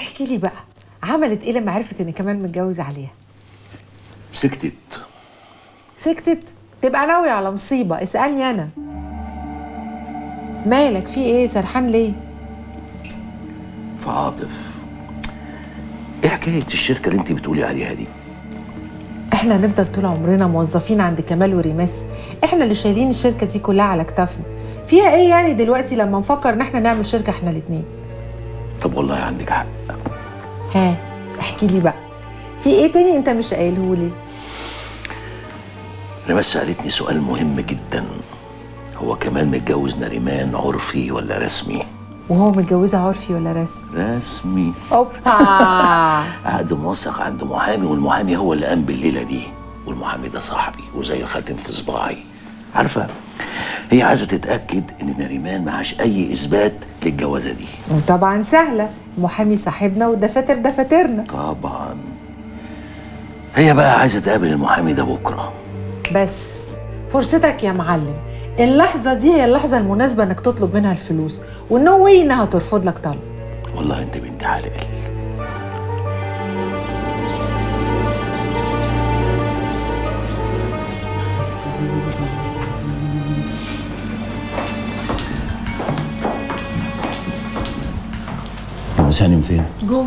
احكي لي بقى عملت ايه لما عرفت ان كمان متجوز عليها سكتت سكتت تبقى ناوية على مصيبة اسألني أنا مالك في ايه سرحان ليه في عاطف ايه حكايه الشركه اللي انت بتقولي عليها دي احنا هنفضل طول عمرنا موظفين عند كمال وريماس احنا اللي شايلين الشركة دي كلها على كتافنا فيها ايه يعني دلوقتي لما نفكر ان احنا نعمل شركة احنا الاتنين طب والله عندك حق ها احكي لي بقى في ايه تاني انت مش قايله لي ريماس سالتني سؤال مهم جدا هو كمال متجوز نريمان عرفي ولا رسمي وهو متجوزها عرفي ولا رسمي رسمي اوبا عقد موثق عند محامي والمحامي هو اللي قام بالليله دي والمحامي ده صاحبي وزي خاتم في صباعي عارفه هي عايزه تتاكد ان نريمان معاش اي اثبات للجوازه دي وطبعا سهلة المحامي صاحبنا والدفاتر دفاترنا طبعا هي بقى عايزه تقابل المحامي ده بكره بس فرصتك يا معلم اللحظة دي هي اللحظة المناسبة انك تطلب منها الفلوس والنو واي انها ترفض لك طلب والله انت بنت حلال بس هانم فين؟ جو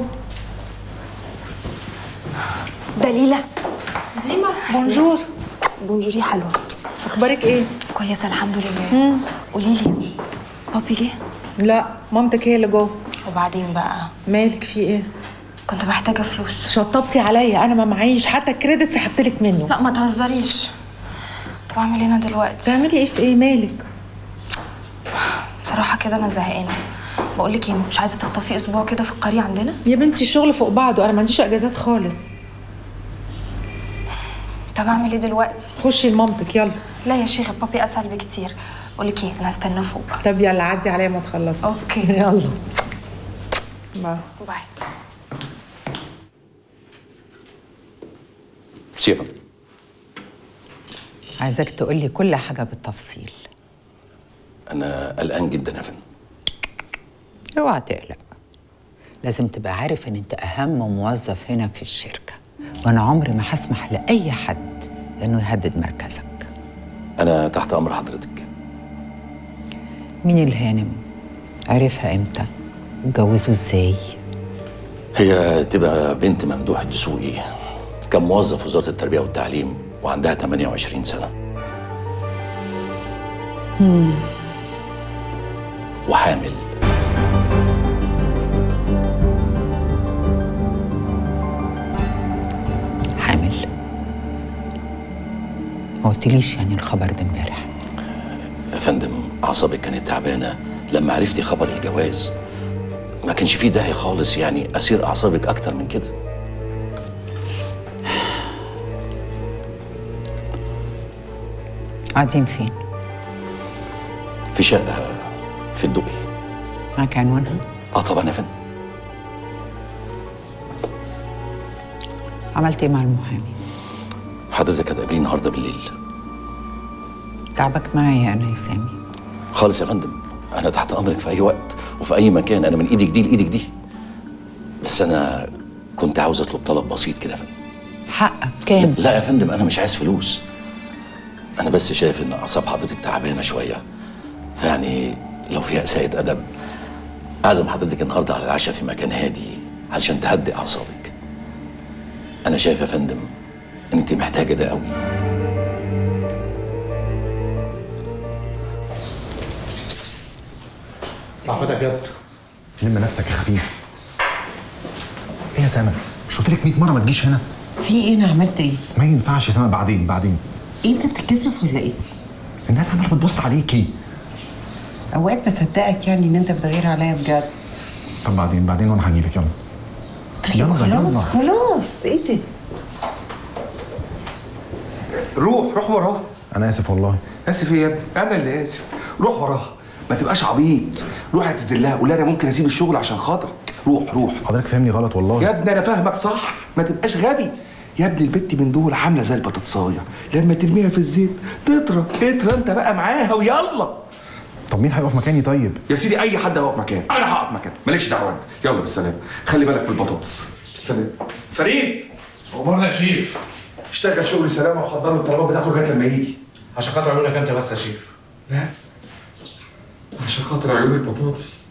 دليلة ديما بونجور بونجوري حلوة اخبارك ايه كويسة الحمد لله قولي لي بابي جه لا مامتك هي اللي جوه وبعدين بقى مالك في ايه كنت محتاجة فلوس شطبتي عليا انا ما معيش حتى الكريدت سحبت لك منه لا ما تهزريش طب اعمل ايه انا دلوقتي تعملي ايه في ايه مالك بصراحة كده انا زهقانة بقول لك ايه مش عايزة تخطفي اسبوع كده في القرية عندنا يا بنتي الشغل فوق بعضه انا ما عنديش اجازات خالص طب اعمل ايه دلوقتي خشي لمامتك يلا لا يا شيخ بابي اسهل بكتير بقول لك ايه انا هستنى فوق طب يلا عدي عليا ما تخلصي أوكي. يلا باي باي سيفا عايزاك تقول لي كل حاجة بالتفصيل انا قلقان جدا يا فندم اوعى تقلق لازم تبقى عارف ان انت اهم موظف هنا في الشركة وانا عمري ما هسمح لاي حد انه يهدد مركزك انا تحت امر حضرتك مين الهانم عرفها امتى واتجوزوا ازاي هي تبقى بنت ممدوح الدسوقي كان موظف في وزاره التربيه والتعليم وعندها 28 سنه وحامل حامل ما قلتليش يعني الخبر ده امبارح يا فندم اعصابك كانت تعبانه لما عرفتي خبر الجواز ما كانش فيه داعي خالص يعني اسير اعصابك اكتر من كده قاعدين فين في شقه في الدقي معاك عنوانها اه طبعا يا فندم عملت ايه مع المحامي حضرتك هتقابليه النهارده بالليل تعبك معايا انا يا سامي خالص يا فندم انا تحت امرك في اي وقت وفي اي مكان انا من ايدك دي لايدك دي بس انا كنت عاوز اطلب طلب بسيط كده يا فندم حقك كام لا يا فندم انا مش عايز فلوس انا بس شايف ان اعصاب حضرتك تعبانه شويه فيعني لو فيها اساءه ادب اعزم حضرتك النهارده على العشاء في مكان هادي علشان تهدي اعصابك انا شايف يا فندم ان انت محتاجه ده قوي صاحبتك جد لم نفسك يا خفيف ايه يا سما مش قلت لك 100 مره ما تجيش هنا في ايه انا عملت ايه؟ ما ينفعش يا سما بعدين بعدين ايه انت بتتكسف ولا ايه؟ الناس عماله بتبص عليكي اوقات بصدقك يعني ان انت بتغير عليا بجد طب بعدين بعدين وانا هجي لك يلا طيب يلا، خلاص يلا. خلاص ايه ده؟ روح روح وراه انا اسف والله اسف ايه يا ابني انا اللي اسف روح وراها ما تبقاش عبيط روح اعتذر لها قول لها انا ممكن اسيب الشغل عشان خاطرك روح روح حضرتك فاهمني غلط والله يا ابني انا فاهمك صح ما تبقاش غبي يا ابني البت من دول عامله زي البطاطسايه لما ترميها في الزيت تطرى اطرى انت بقى معاها ويلا طب مين هيقف مكاني طيب يا سيدي اي حد هيقف مكانه انا هقف مكانه ماليش دعوه انت يلا بالسلامه خلي بالك بالبطاطس بالسلامه فريد امورنا يا شيف اشتغل شغل سلامه وحضر له الطلبات بتاعته لغايه لما يجي عشان خاطر عيونك انت بس يا شيف لا عشان خاطر عيون البطاطس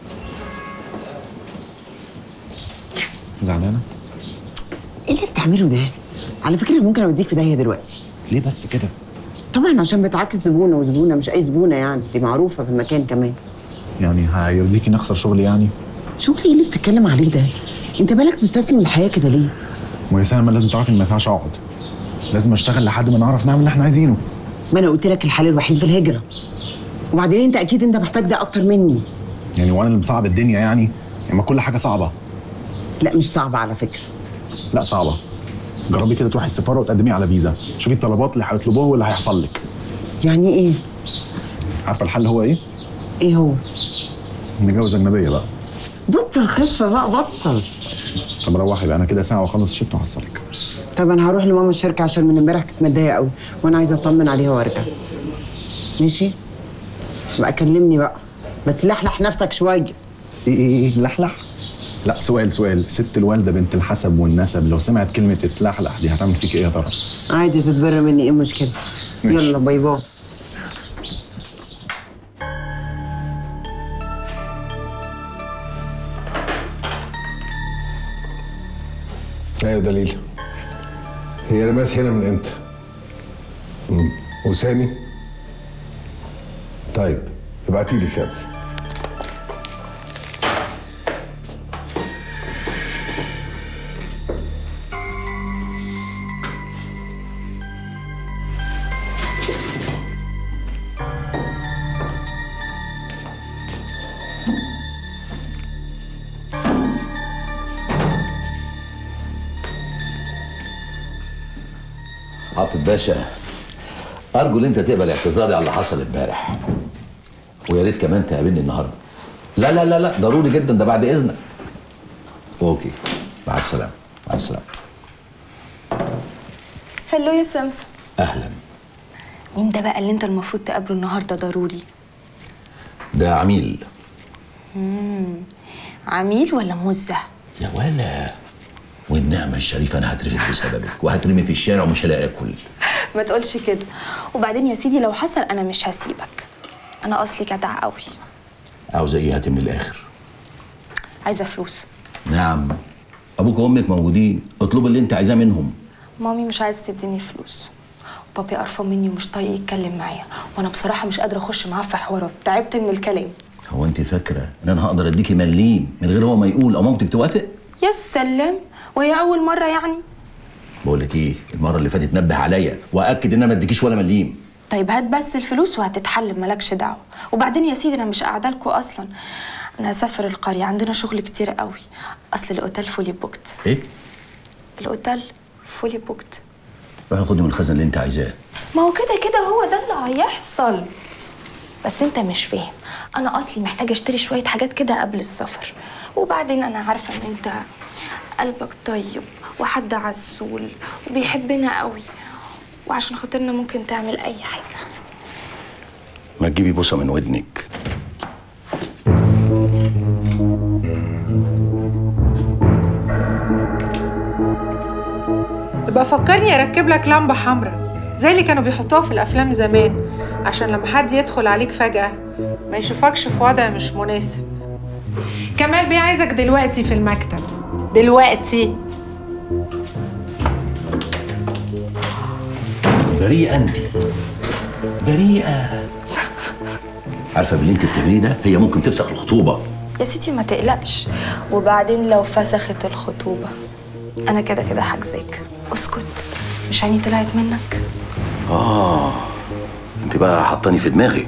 زعلانه ايه اللي بتعمله ده؟ على فكره أنا ممكن اوديك في داهيه دلوقتي ليه بس كده طبعا عشان بتعاكس زبونه وزبونه مش اي زبونه يعني دي معروفه في المكان كمان يعني هيرضيكي نخسر شغلي يعني شغلي ايه اللي بتتكلم عليه ده؟ انت بالك مستسلم للحياه كده ليه؟ ويا سلمى لازم تعرفي ان ما ينفعش اقعد لازم اشتغل لحد ما نعرف نعمل اللي احنا عايزينه ما انا قلت لك الحل الوحيد في الهجره وبعدين انت اكيد انت محتاج ده اكتر مني يعني وانا اللي مصعب الدنيا يعني يعني ما كل حاجه صعبه لا مش صعب على فكره لا صعبه جربي كده تروحي السفاره وتقدمي على فيزا شوفي الطلبات اللي هيطلبوها واللي هيحصل لك يعني ايه؟ عارفه الحل هو ايه ايه هو؟ نتجوز اجنبيه بقى بطل خفه بقى بطل طب روحي بقى انا كده ساعه واخلص الشفت وهحصلك طب انا هروح لماما الشركه عشان من امبارح كنت متضايقه قوي وانا عايزه اطمن عليها وارجع ماشي بقى كلمني بقى بس لحلح نفسك شويه ايه ايه ايه لحلح لا سؤال سؤال ست الوالده بنت الحسب والنسب لو سمعت كلمه تتلحلح دي هتعمل فيك ايه يا ترى عادي تتبرى مني ايه المشكله ماشي. يلا باي باي ايوه دليل هي رماس هنا من امتى؟ مم. وسامي؟ طيب ابعتي لي سامي عاطف باشا ارجو ان انت تقبل اعتذاري على اللي حصل امبارح ويا ريت كمان تقابلني النهارده لا لا لا لا ضروري جدا ده بعد اذنك اوكي مع السلامه مع السلامه هلو يا سمسم اهلا مين ده بقى اللي انت المفروض تقابله النهارده ضروري ده عميل عميل ولا موزع يا ولا والنعمة الشريفة أنا هترفد بسببك وهترمي في الشارع ومش هلاقي آكل ما تقولش كده وبعدين يا سيدي لو حصل انا مش هسيبك انا اصلي جدع قوي عاوزة إيه هاتي من الآخر عايزه فلوس نعم أبوك وأمك موجودين اطلب اللي أنت عايزاه منهم مامي مش عايزه تديني فلوس بابي قرفان مني ومش طايق يتكلم معايا وانا بصراحه مش قادره اخش معاه في حوارات تعبت من الكلام هو أنت فاكرة إن أنا هقدر أديكي مليم من غير هو ما يقول أو مامتك توافق؟ يا سلام وهي اول مره يعني بقول لك إيه المرة اللي فاتت نبه عليا وأكد إن أنا ما أديكيش ولا مليم طيب هات بس الفلوس وهتتحل مالكش دعوه وبعدين يا سيدي انا مش قاعده لكم اصلا انا هسافر القريه عندنا شغل كتير قوي اصل الاوتيل فولي بوكت إيه؟ الاوتيل فولي بوكت روحي خدي من الخزن اللي أنت عايزاه ما هو كده كده هو ده اللي هيحصل بس انت مش فاهم انا اصلي محتاجه اشتري شويه حاجات كده قبل السفر وبعدين انا عارفه ان انت قلبك طيب وحد عسول وبيحبنا قوي وعشان خاطرنا ممكن تعمل اي حاجه ما تجيبي بوسة من ودنك يبقى فكرني اركب لك لمبه حمراء زي اللي كانوا بيحطوها في الافلام زمان عشان لما حد يدخل عليك فجاه ما يشوفكش في وضع مش مناسب كمال بيه عايزك دلوقتي في المكتب دلوقتي بريئة أنت بريئة عارفة باللي أنت بتعمليه ده هي ممكن تفسخ الخطوبة يا سيدي ما تقلقش وبعدين لو فسخت الخطوبه انا كده كده حاجزاك اسكت مش عيني طلعت منك آه أنت بقى حطاني في دماغك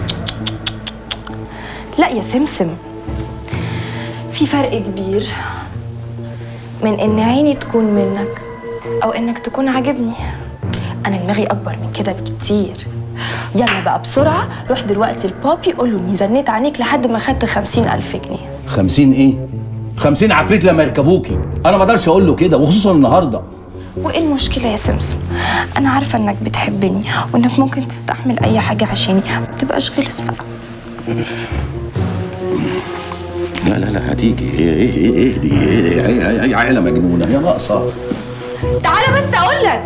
لا يا سمسم في فرق كبير من ان عيني تكون منك او انك تكون عاجبني انا دماغي اكبر من كده بكتير يلا بقى بسرعة روح دلوقتي لبابي قول له اني زنيت عينيك لحد ما خدت خمسين ألف جنيه خمسين إيه؟ خمسين عفريت لما يركبوكي أنا ما أقدرش أقول له كده وخصوصا النهاردة وايه المشكلة يا سمسم؟ أنا عارفة إنك بتحبني وإنك ممكن تستحمل أي حاجة عشاني ما تبقاش غلس بقى لا لا لا هتيجي ايه ايه ايه ايه دي ايه ايه ايه, ايه عيله مجنونه هي ناقصه تعالى بس اقول لك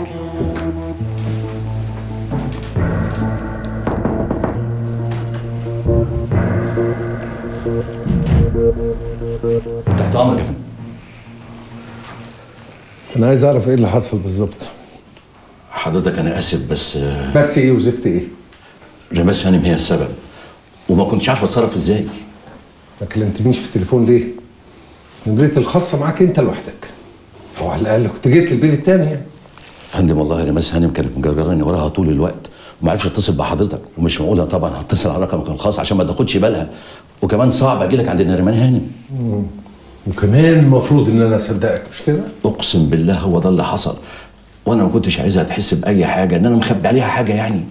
تحت امرك يا فندم انا عايز اعرف ايه اللي حصل بالظبط حضرتك انا اسف بس آه، بس ايه وزفت ايه رماس هانم هي السبب وما كنتش عارف اتصرف ازاي ما كلمتنيش في التليفون ليه نمرتي الخاصه معاك انت لوحدك او على الاقل كنت جيت البيت التاني يعني فندم والله رماس هانم كانت مجرجراني وراها طول الوقت وما عرفش اتصل بحضرتك ومش معقوله طبعا هتصل على رقمك الخاص عشان ما تاخدش بالها وكمان صعب اجي لك عند نريمان هانم وكمان المفروض ان انا اصدقك مش كده اقسم بالله هو ده اللي حصل وانا ما كنتش عايزها تحس باي حاجه ان انا مخبي عليها حاجه يعني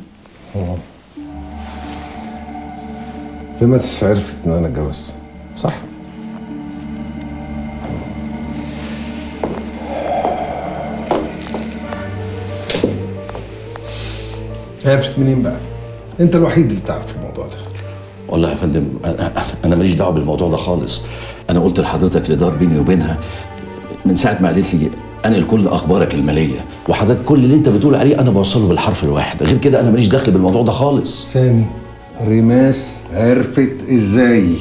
رمس عرفت ان انا اتجوزت صح عرفت منين بقى انت الوحيد اللي تعرف الموضوع ده والله يا فندم أنا- انا ماليش دعوه بالموضوع ده خالص انا قلت لحضرتك اللي دار بيني وبينها من ساعه ما قالت لي انا لكل اخبارك الماليه وحضرتك كل اللي انت بتقول عليه انا بوصله بالحرف الواحد غير كده انا ماليش دخل بالموضوع ده خالص سامي رماس عرفت ازاي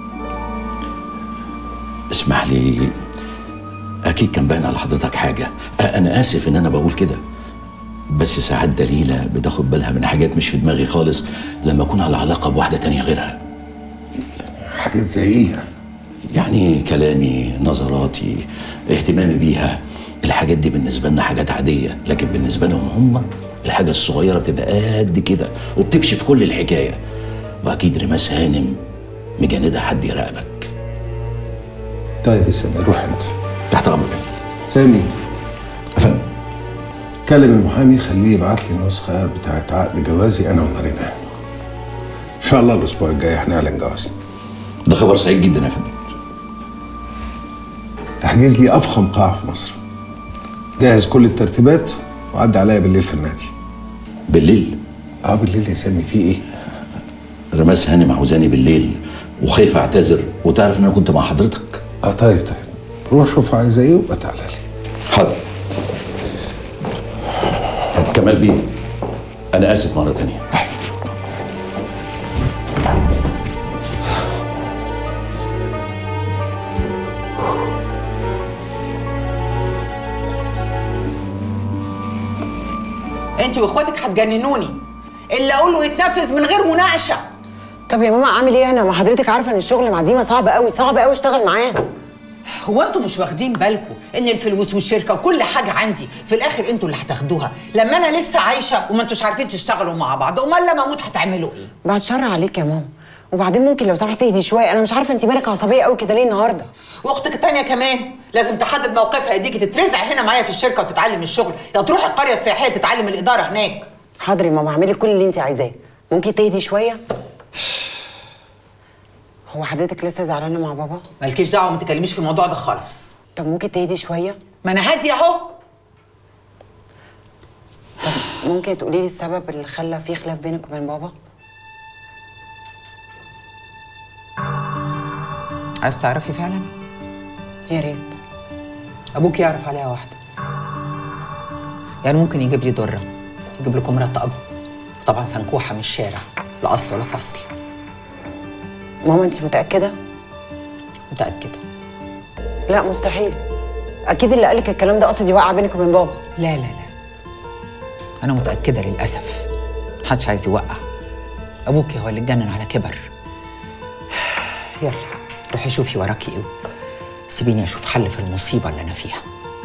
اسمح لي اكيد كان باين على حضرتك حاجه أ- انا اسف ان انا بقول كده بس ساعات دليله بتاخد بالها من حاجات مش في دماغي خالص لما اكون على علاقه بواحده تانية غيرها حاجات زي ايه يعني يعني كلامي نظراتي اهتمامي بيها الحاجات دي بالنسبة لنا حاجات عادية لكن بالنسبة لهم هم الحاجة الصغيرة بتبقى قد كده وبتكشف كل الحكاية وأكيد رماس هانم مجندها حد يراقبك طيب يا سامي روح انت تحت أمرك سامي أفهم كلم المحامي خليه يبعت لي النسخه بتاعت عقد جوازي انا ونريمان ان شاء الله الاسبوع الجاي هنعلن جوازنا ده خبر سعيد جدا يا فندم احجز لي افخم قاعه في مصر جهز كل الترتيبات وعدي عليا بالليل في النادي بالليل اه بالليل يا سامي في ايه رماس هانم عاوزاني بالليل وخايفة أعتذر وتعرف إن أنا كنت مع حضرتك اه طيب طيب روح شوف عايزه ايه وبقى تعالى لي حاضر كمال بيه أنا آسف مرة تانية انت واخواتك هتجننوني اللي اقوله يتنفذ من غير مناقشه طب يا ماما اعمل ايه انا ما حضرتك عارفه ان الشغل مع ديما صعب قوي صعب قوي اشتغل معاه هو انتوا مش واخدين بالكم ان الفلوس والشركه وكل حاجه عندي في الاخر انتوا اللي هتاخدوها لما انا لسه عايشه وما انتوش عارفين تشتغلوا مع بعض امال لما اموت هتعملوا ايه بعد شر عليك يا ماما وبعدين ممكن لو سمحتي تهدي شويه انا مش عارفه انت مالك عصبيه قوي كده ليه النهارده واختك التانية كمان لازم تحدد موقفها يديكي تترزع هنا معايا في الشركه وتتعلم الشغل يا تروح القريه السياحيه تتعلم الاداره هناك حاضر يا ماما اعملي كل اللي انت عايزاه ممكن تهدي شويه هو حضرتك لسه زعلانه مع بابا مالكيش دعوه ما تكلميش في الموضوع ده خالص طب ممكن تهدي شويه ما انا هاديه اهو ممكن تقولي لي السبب اللي خلى في خلاف بينك وبين بابا عايز تعرفي فعلا يا ريت ابوك يعرف عليها واحده يعني ممكن يجيب لي دره يجيب لكم مرات ابو طبعا سنكوحه من الشارع لا اصل ولا فصل ماما انت متاكده متاكده لا مستحيل اكيد اللي قالك الكلام ده قصدي يوقع بينك وبين بابا لا لا لا أنا متأكدة للأسف محدش عايز يوقع ابوكي هو اللي اتجنن على كبر يلا روحي شوفي وراكي ايه سيبيني اشوف حل في المصيبه اللي انا فيها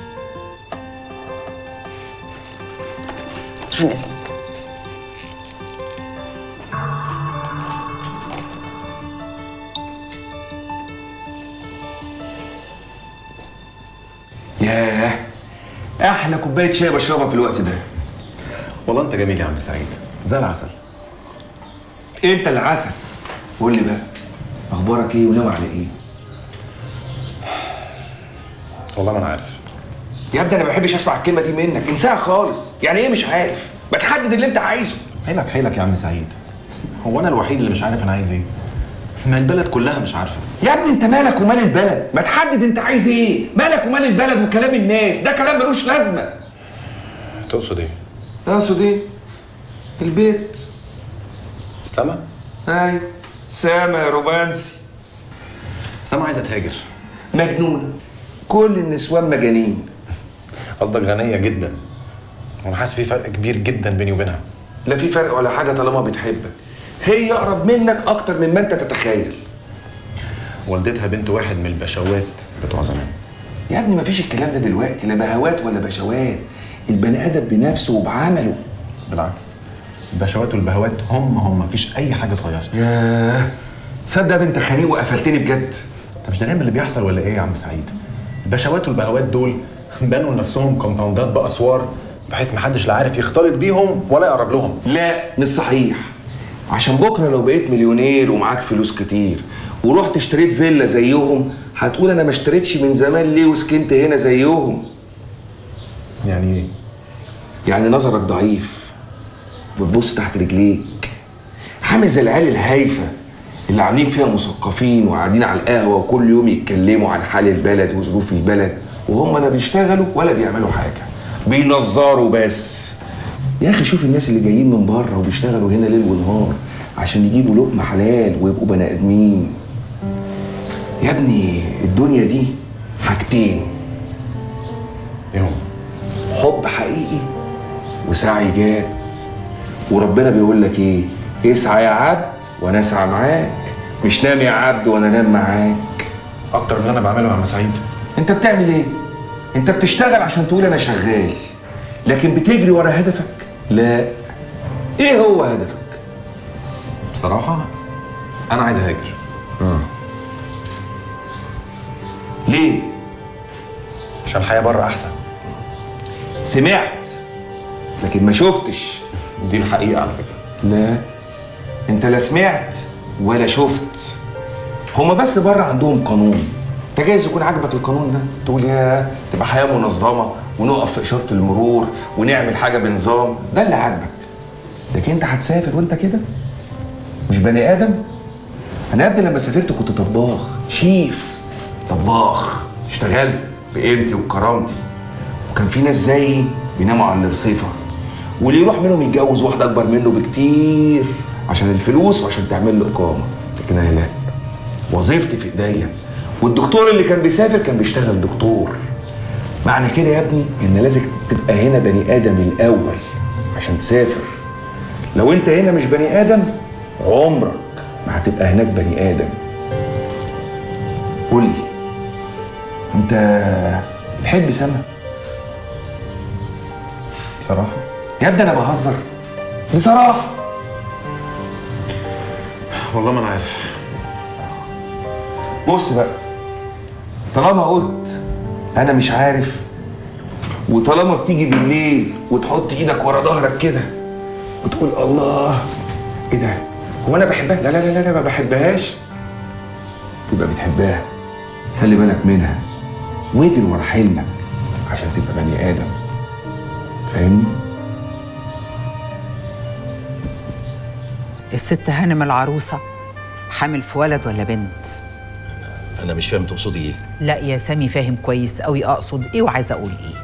عن اسمك ياه احلى كوبايه شاي بشربها في الوقت ده والله انت جميل يا عم سعيد زي العسل انت اللي عسل قول لي بقى اخبارك ايه وناوي على ايه والله ما انا عارف يا ابني انا ما بحبش اسمع الكلمه دي منك انساها خالص يعني ايه مش عارف ما تحدد اللي انت عايزه حيلك حيلك يا عم سعيد هو انا الوحيد اللي مش عارف انا عايز ايه ما البلد كلها مش عارفه يا ابني انت مالك ومال البلد ما تحدد انت عايز ايه مالك ومال البلد وكلام الناس ده كلام ملوش لازمه تقصد ايه اقصد ايه البيت سما اي سامة يا رومانسي سما عايزه تهاجر مجنونة كل النسوان مجانين قصدك غنيه جدا وانا حاسس في فرق كبير جدا بيني وبينها لا في فرق ولا حاجة طالما بتحبك هي أقرب منك أكتر مما أنت تتخيل والدتها بنت واحد من البشوات بتوع زمان يا ابني مفيش الكلام ده دلوقتي لا بهوات ولا بشوات البني آدم بنفسه وبعمله بالعكس البشوات والبهوات هم هم مفيش اي حاجه اتغيرت ياه صدق انت خنيق وقفلتني بجد انت مش دايما اللي بيحصل ولا ايه يا عم سعيد البشوات والبهوات دول بنوا لنفسهم كومباوندات باسوار بحيث محدش لا عارف يختلط بيهم ولا يقرب لهم لا مش صحيح عشان بكره لو بقيت مليونير ومعاك فلوس كتير ورحت اشتريت فيلا زيهم هتقول انا ما اشتريتش من زمان ليه وسكنت هنا زيهم يعني ايه يعني نظرك ضعيف بتبص تحت رجليك عامل زي العيال الهايفه اللي عاملين فيها مثقفين وقاعدين على القهوه وكل يوم يتكلموا عن حال البلد وظروف البلد وهم لا بيشتغلوا ولا بيعملوا حاجه بينظروا بس يا اخي شوف الناس اللي جايين من بره وبيشتغلوا هنا ليل ونهار عشان يجيبوا لقمه حلال ويبقوا بني ادمين يا ابني الدنيا دي حاجتين ايه هم حب حقيقي وسعي جاد وربنا بيقول لك ايه اسعى يا عبد وانا اسعى معاك مش نام يا عبد وانا انام معاك اكتر من اللي انا بعمله يا عم سعيد انت بتعمل ايه انت بتشتغل عشان تقول انا شغال لكن بتجري ورا هدفك لا ايه هو هدفك بصراحه انا عايز اهاجر ليه عشان الحياه بره احسن سمعت لكن ما شفتش دي الحقيقه على فكره لا انت لا سمعت ولا شفت هما بس بره عندهم قانون انت جايز يكون عاجبك القانون ده تقول يا تبقى حياه منظمه ونقف في اشاره المرور ونعمل حاجه بنظام ده اللي عاجبك لكن انت هتسافر وانت كده مش بني ادم انا قبل لما سافرت كنت طباخ شيف طباخ اشتغلت بقيمتي وكرامتي وكان في ناس زيي بيناموا على الرصيفه واللي يروح منهم يتجوز واحده اكبر منه بكتير عشان الفلوس وعشان تعمل له اقامه لكن انا لا وظيفتي في ايديا والدكتور اللي كان بيسافر كان بيشتغل دكتور معنى كده يا ابني ان لازم تبقى هنا بني ادم الاول عشان تسافر لو انت هنا مش بني ادم عمرك ما هتبقى هناك بني ادم قول لي انت بتحب سما بصراحه يا ابني انا بهزر بصراحه والله ما انا عارف بص بقى طالما قلت انا مش عارف وطالما بتيجي بالليل وتحط ايدك ورا ظهرك كده وتقول الله ايه ده هو انا بحبها لا لا لا لا ما بحبهاش تبقى بتحبها خلي بالك منها واجري ورا حلمك عشان تبقى بني ادم فاهمني الست هانم العروسة حامل في ولد ولا بنت؟ انا مش فاهم تقصدي ايه لا يا سامي فاهم كويس قوي اقصد ايه وعايزه اقول ايه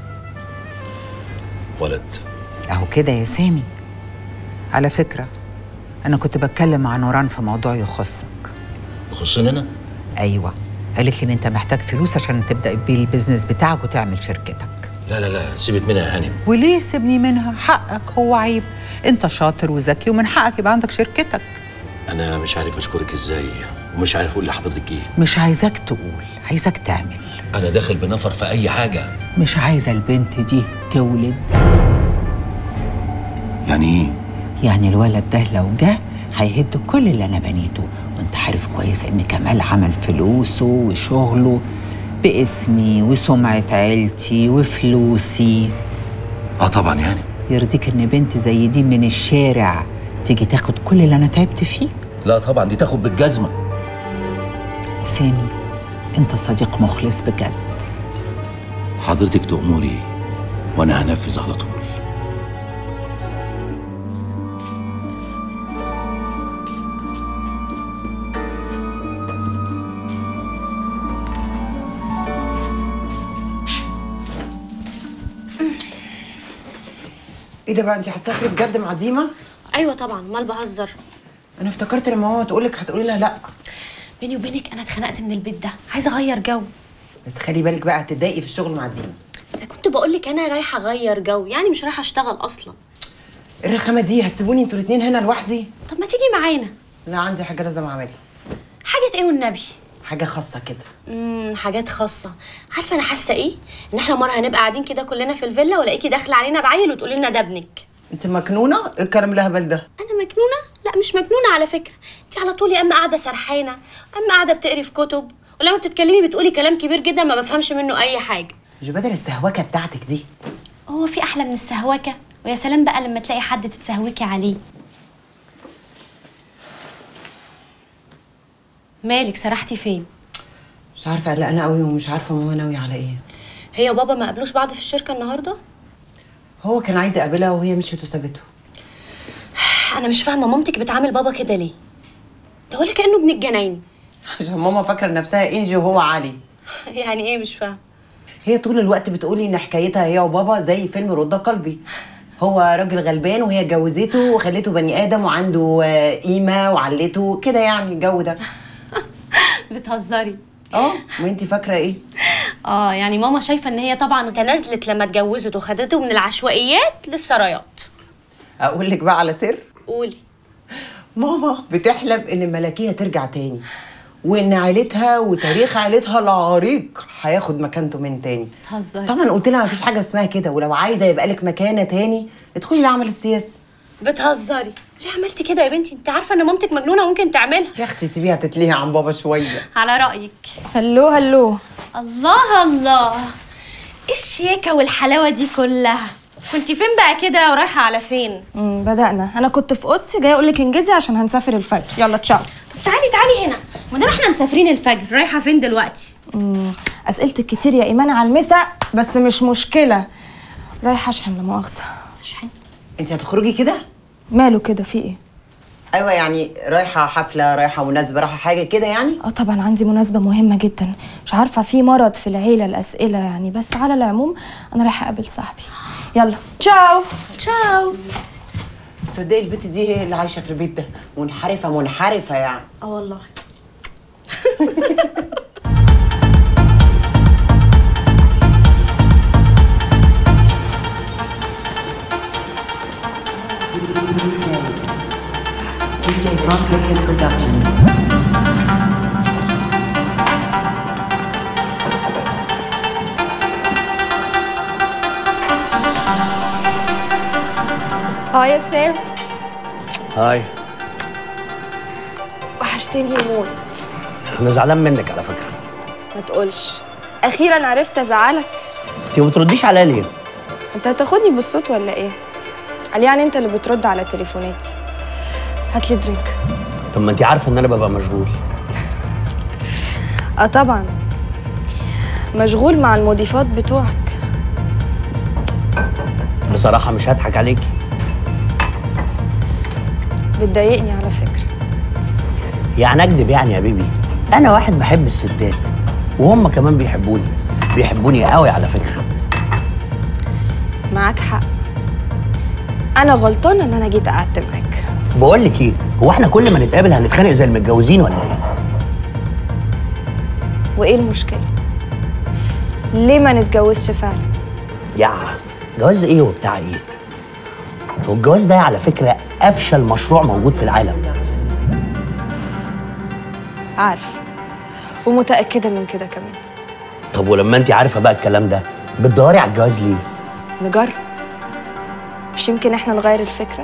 ولد اهو كده يا سامي على فكره انا كنت بتكلم مع نوران في موضوع يخصك يخصني انا ايوه قالت لي ان انت محتاج فلوس عشان تبدا بيه البيزنس بتاعك وتعمل شركتك لا لا لا سيبك منها يا هانم وليه سيبني منها حقك هو عيب انت شاطر وذكي ومن حقك يبقى عندك شركتك انا مش عارف اشكرك ازاي ومش عارف اقول لحضرتك ايه مش عايزاك تقول عايزاك تعمل انا داخل بنفر في اي حاجه مش عايزه البنت دي تولد يعني ايه يعني الولد ده لو جه هيهد كل اللي انا بنيته وانت عارف كويس ان كمال عمل فلوسه وشغله باسمي وسمعة عيلتي وفلوسي اه طبعا يعني يرضيك ان بنت زي دي من الشارع تيجي تاخد كل اللي انا تعبت فيه لا طبعا دي تاخد بالجزمه سامي انت صديق مخلص بجد حضرتك تأمري وانا هنفذ على طول ايه ده بقى انت هتسافري بجد مع ديما ايوه طبعا مال بهزر انا افتكرت لما ماما تقول لك هتقولي لها لا بيني وبينك انا اتخنقت من البيت ده عايزه اغير جو بس خلي بالك بقى هتتضايقي في الشغل مع ديما اذا كنت بقول لك انا رايحه اغير جو يعني مش رايحه اشتغل اصلا الرخامه دي هتسيبوني انتوا الاثنين هنا لوحدي طب ما تيجي معانا لا عندي حاجه لازم اعملها حاجه ايه والنبي حاجه خاصه كده امم حاجات خاصه عارفه انا حاسه ايه ان احنا مره هنبقى قاعدين كده كلنا في الفيلا والاقيكي داخله علينا بعيل وتقولي لنا ده ابنك انت مجنونه ايه الكلام الهبل ده انا مجنونه لا مش مجنونه على فكره انت على طول يا اما قاعده سرحانه اما قاعده بتقري في كتب ولما بتتكلمي بتقولي كلام كبير جدا ما بفهمش منه اي حاجه مش بدل السهوكه بتاعتك دي هو في احلى من السهوكه ويا سلام بقى لما تلاقي حد تتسهوكي عليه مالك سرحتي فين مش عارفه قلقانه قوي ومش عارفه ماما ناويه على ايه هي وبابا ما قابلوش بعض في الشركه النهارده هو كان عايز يقابلها وهي مشيت وسابته انا مش فاهمه مامتك بتعامل بابا كده ليه ده ولا كانه ابن الجناين عشان ماما فاكره نفسها انجي وهو علي يعني ايه مش فاهمه هي طول الوقت بتقولي ان حكايتها هي وبابا زي فيلم رد قلبي هو راجل غلبان وهي اتجوزته وخلته بني ادم وعنده آه، قيمه وعلته كده يعني الجو ده بتهزري اه وانتي فاكره ايه اه يعني ماما شايفه ان هي طبعا تنازلت لما اتجوزت وخدته من العشوائيات للسرايات اقول لك بقى على سر قولي ماما بتحلم ان الملكيه ترجع تاني وان عيلتها وتاريخ عيلتها العريق هياخد مكانته من تاني بتهزري طبعا قلت لها مفيش حاجه اسمها كده ولو عايزه يبقى لك مكانه تاني ادخلي العمل السياسي بتهزري ليه عملتي كده يا بنتي انت عارفه ان مامتك مجنونه وممكن تعملها يا اختي سيبيها تتلهي عن بابا شويه على رايك هلو هلو الله الله ايه الشياكه والحلاوه دي كلها كنت فين بقى كده ورايحه على فين امم بدأنا انا كنت في اوضتي جايه اقول لك انجزي عشان هنسافر الفجر يلا تشاو طب تعالي تعالي هنا ما دام احنا مسافرين الفجر رايحه فين دلوقتي امم اسئلتك كتير يا ايمان على المسا بس مش مشكله رايحه اشحن لا مؤاخذه اشحن انت هتخرجي كده ماله كده في ايه ايوه يعني رايحه حفله رايحه مناسبه رايحه حاجه كده يعني اه طبعا عندي مناسبه مهمه جدا مش عارفه في مرض في العيله الاسئله يعني بس على العموم انا رايحه اقابل صاحبي يلا تشاو تشاو تصدقي البت دي هي اللي عايشه في البيت ده منحرفه منحرفه يعني اه والله اه يا سام هاي وحشتني موت انا زعلان منك على فكره ما تقولش اخيرا عرفت ازعلك انت ما بترديش عليا ليه انت هتاخدني بالصوت ولا ايه قال يعني انت اللي بترد على تليفوناتي هات لي درينك طب ما انت عارفه ان انا ببقى مشغول اه طبعا مشغول مع المضيفات بتوعك بصراحه مش هضحك عليكي بتضايقني على فكره يعني اكدب يعني يا بيبي انا واحد بحب الستات وهم كمان بيحبوني بيحبوني قوي على فكره معاك حق انا غلطانه ان انا جيت قعدت معاك بقول لك ايه هو احنا كل ما نتقابل هنتخانق زي المتجوزين ولا ايه وايه المشكله ليه ما نتجوزش فعلا يا جواز ايه وبتاع ايه هو الجواز ده على فكره افشل مشروع موجود في العالم عارف ومتاكده من كده كمان طب ولما انت عارفه بقى الكلام ده بتدوري على الجواز ليه نجرب مش يمكن احنا نغير الفكره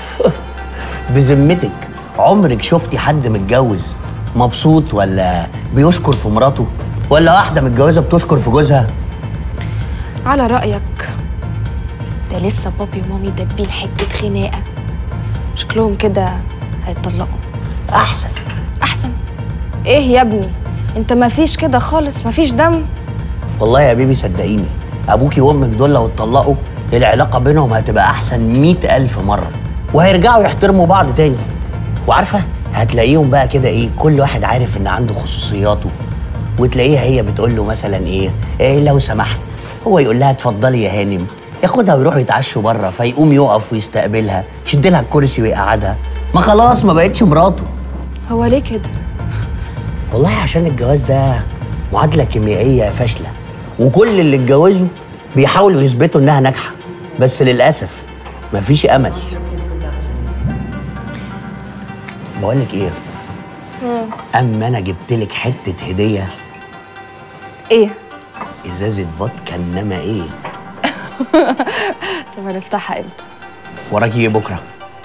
بذمتك عمرك شفتي حد متجوز مبسوط ولا بيشكر في مراته ولا واحده متجوزه بتشكر في جوزها على رايك ده لسه بابي ومامي دابين حته خناقه شكلهم كده هيتطلقوا احسن احسن ايه يا ابني انت ما فيش كده خالص ما فيش دم والله يا بيبي صدقيني ابوكي وامك دول لو اتطلقوا العلاقه بينهم هتبقى احسن مئة الف مره وهيرجعوا يحترموا بعض تاني وعارفه هتلاقيهم بقى كده ايه كل واحد عارف ان عنده خصوصياته وتلاقيها هي بتقول له مثلا ايه, إيه لو سمحت هو يقول لها اتفضلي يا هانم ياخدها ويروحوا يتعشوا بره فيقوم يقف ويستقبلها يشد لها الكرسي ويقعدها ما خلاص ما بقتش مراته هو ليه كده والله عشان الجواز ده معادلة كيميائية فاشلة وكل اللي اتجوزوا بيحاولوا يثبتوا انها ناجحة بس للأسف مفيش أمل بقولك ايه أما أنا جبت لك حتة هدية ايه إزازة فودكا إنما إيه طب هنفتحها امتى وراكي إيه بكرة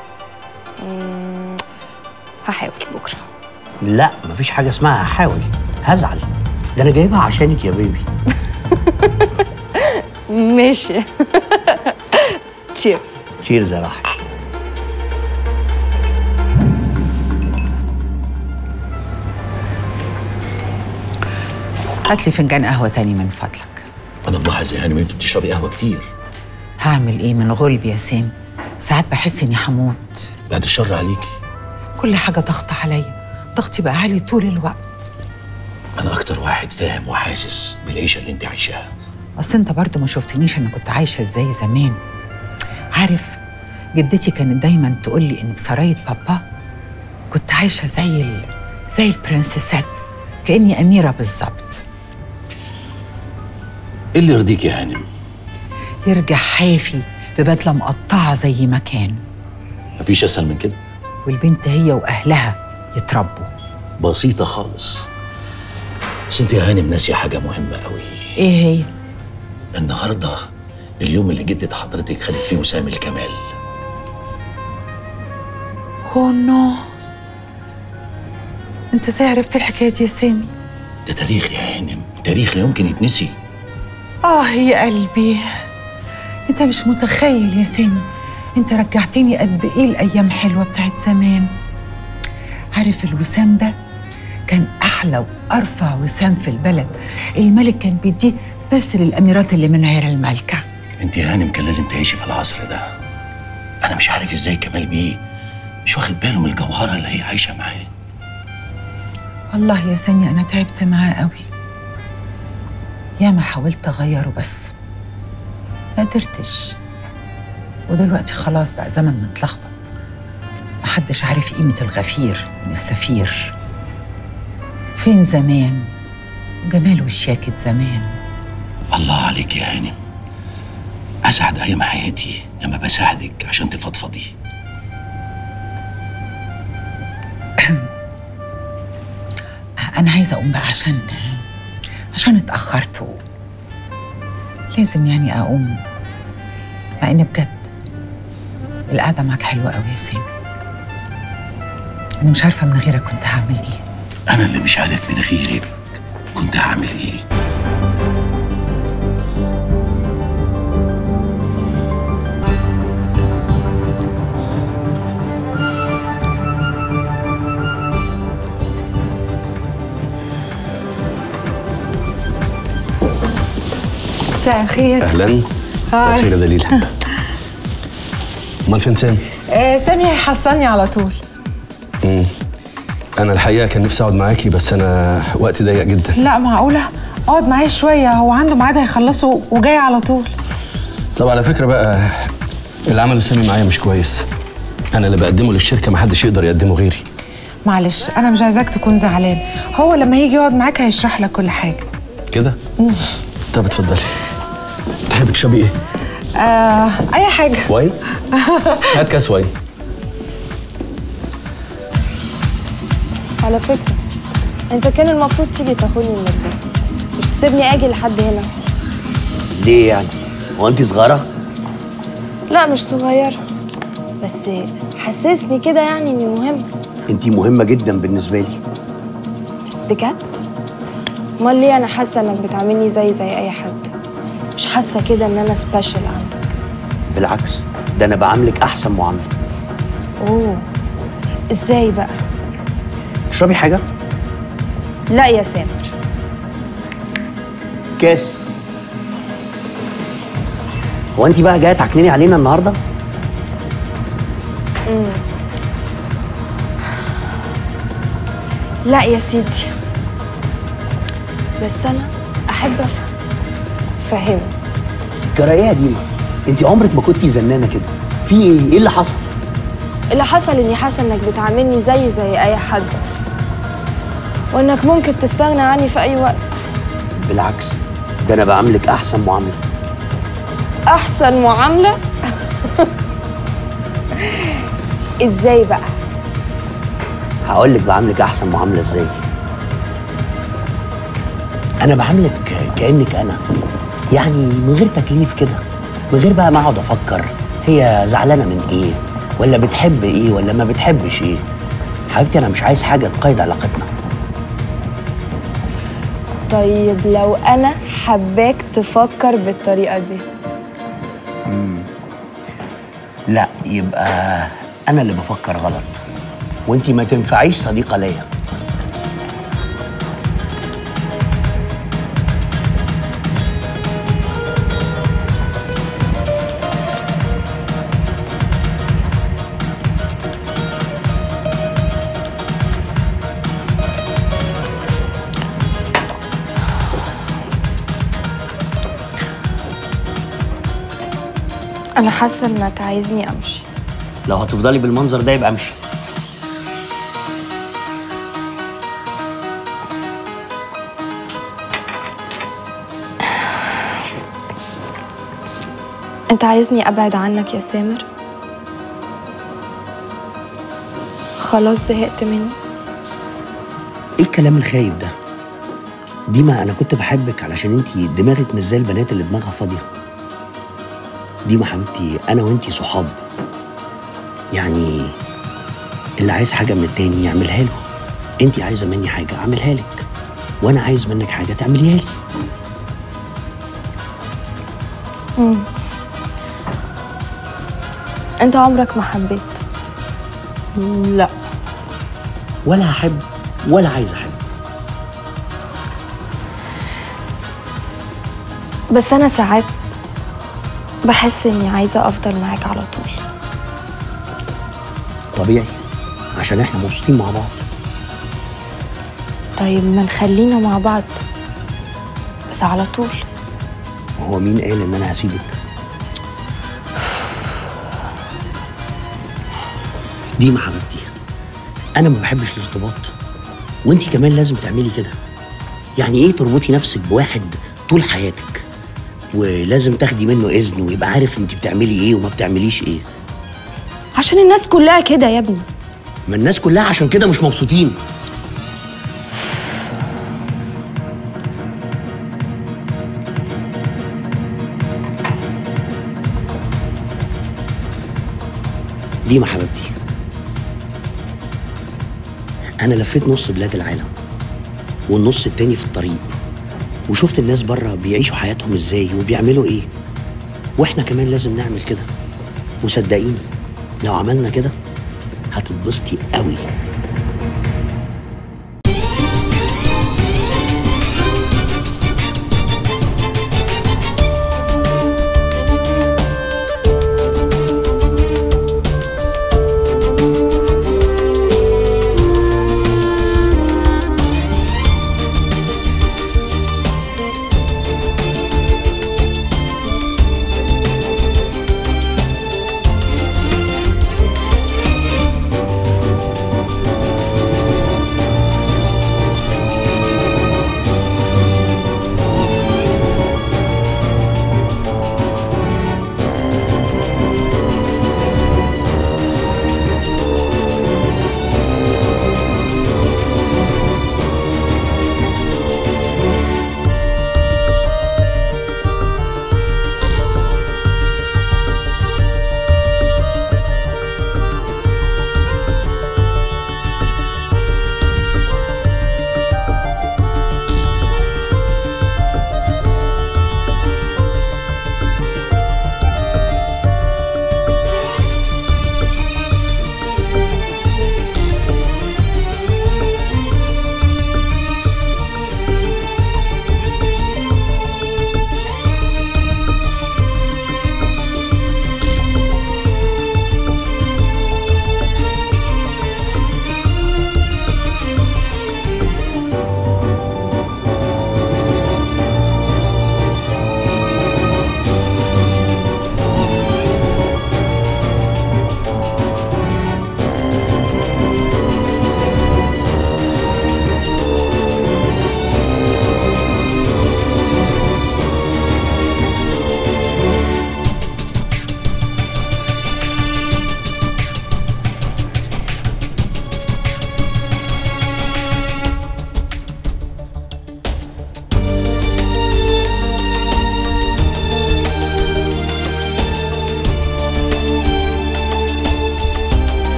مم، هحاول بكره لا مفيش حاجة اسمها هحاول هزعل ده أنا جايبها عشانك يا بيبي ماشي تشيرز تشيرز يا راحل هات لي فنجان قهوه تاني من فضلك انا ملاحظ يا هانم انت بتشربي قهوه كتير هعمل ايه من غلب يا سامي ساعات بحس اني هموت بعد الشر عليكي كل حاجه ضغط عليا ضغطي بقى عالي طول الوقت انا اكتر واحد فاهم وحاسس بالعيشه اللي انت عايشاها اصل انت برضه ما شفتنيش انا كنت عايشه ازاي زمان عارف جدتي كانت دايما تقول لي ان في سرايه بابا كنت عايشه زي ال... زي البرنسيسات كاني اميره بالظبط ايه اللي يرضيك يا هانم يرجع حافي ببدله مقطعه زي ما كان مفيش اسهل من كده والبنت هي واهلها يتربوا بسيطه خالص بس انت يا هانم ناسيه حاجه مهمه قوي ايه هي النهارده اليوم اللي جدة حضرتك خدت فيه وسام الكمال اوه نو انت ازاي عرفت الحكايه دي يا سامي ده تاريخ يا هانم تاريخ لا يمكن يتنسي اه يا قلبي انت مش متخيل يا سامي انت رجعتني قد ايه الايام حلوه بتاعت زمان عارف الوسام ده كان احلى وارفع وسام في البلد الملك كان بيديه بس للاميرات اللي من عير الملكه انت يا هانم كان لازم تعيشي في العصر ده انا مش عارف ازاي كمال بيه مش واخد باله من الجوهره اللي هي عايشه معاه والله يا سامي انا تعبت معاه قوي ياما حاولت اغيره بس ما قدرتش ودلوقتي خلاص بقى زمن متلخبط محدش عارف قيمة الغفير من السفير فين زمان وجمال وشياكة زمان الله عليك يا هانم اسعد ايام حياتي لما بساعدك عشان تفضفضي أنا عايزة أقوم بقى عشان عشان اتأخرت و... لازم يعني أقوم مع إن بجد القعدة معاك حلوة قوي يا سامي أنا مش عارفة من غيرك كنت هعمل إيه انا اللي مش عارف من غيرك كنت هعمل ايه مساء الخير اهلا مساء الخير يا دليل امال فين سامي؟ آه سامي هيحصلني على طول مم. انا الحقيقه كان نفسي اقعد معاكي بس انا وقتي ضيق جدا لا معقولة اقعد معايا شوية هو عنده ميعاد هيخلصه وجاي على طول طب على فكره بقى اللي عمله سامي معايا مش كويس انا اللي بقدمه للشركه محدش يقدر يقدمه غيري معلش انا مش عايزاك تكون زعلان هو لما يجي يقعد معاك هيشرح لك كل حاجة كده طب اتفضلي تحبي تشربي ايه آه اي حاجة واين هات كاس واين على فكرة انت كان المفروض تيجي تاخدني من البيت مش تسيبني اجي لحد هنا ليه يعني؟ هو أنت صغيرة؟ لا مش صغيرة بس حسسني كده يعني اني مهمة أنت مهمة جدا بالنسبة لي بجد امال ليه انا حاسة انك بتعاملني زي زي اي حد مش حاسة كده ان انا سبيشال عندك بالعكس ده أنا بعاملك أحسن معاملة اوه ازاي بقى تشربي حاجة؟ لا يا سامر كاس هو أنت بقى جاية تعكنيني علينا النهاردة؟ مم. لا يا سيدي بس انا احب افهم فهمني جرى إيه يا ديما؟ انت عمرك ما كنتي زنانه كده في ايه ايه اللي حصل اللي حصل اني حاسه انك بتعاملني زي زي اي حد وانك ممكن تستغنى عني في اي وقت بالعكس ده انا بعاملك احسن معامله احسن معامله ازاي بقى هقول لك بعاملك احسن معامله ازاي انا بعاملك كانك انا يعني من غير تكليف كده من غير بقى ما اقعد افكر هي زعلانه من ايه ولا بتحب ايه ولا ما بتحبش ايه حبيبتي انا مش عايز حاجه تقيد علاقتنا طيب لو انا حباك تفكر بالطريقه دي لا يبقى انا اللي بفكر غلط وانتي ما تنفعيش صديقه ليا انا حاسه انك عايزني امشي لو هتفضلي بالمنظر ده يبقى امشي انت عايزني ابعد عنك يا سامر خلاص زهقت مني ايه الكلام الخايب ده ديما انا كنت بحبك علشان انتي دماغك مش زي البنات اللي دماغها فاضيه ديما حبيبتي انا وانتي صحاب يعني اللي عايز حاجه من التاني يعملها له انتي عايزه مني حاجه اعملها لك وانا عايز منك حاجه تعمليها لي مم. انت عمرك ما حبيت لا ولا هحب ولا عايز احب بس انا ساعات بحس اني عايزه افضل معاك على طول طبيعي عشان احنا مبسوطين مع بعض طيب ما نخلينا مع بعض بس على طول وهو مين قال ان انا هسيبك ديما حبيبتي انا ما بحبش الارتباط وانتي كمان لازم تعملي كده يعني ايه تربطي نفسك بواحد طول حياتك ولازم تاخدي منه اذن ويبقى عارف انت بتعملي ايه وما بتعمليش ايه عشان الناس كلها كده يا ابني ما الناس كلها عشان كده مش مبسوطين ديما حبيبتي انا لفيت نص بلاد العالم والنص التاني في الطريق وشفت الناس بره بيعيشوا حياتهم ازاي وبيعملوا ايه واحنا كمان لازم نعمل كده وصدقيني لو عملنا كده هتتبسطي قوي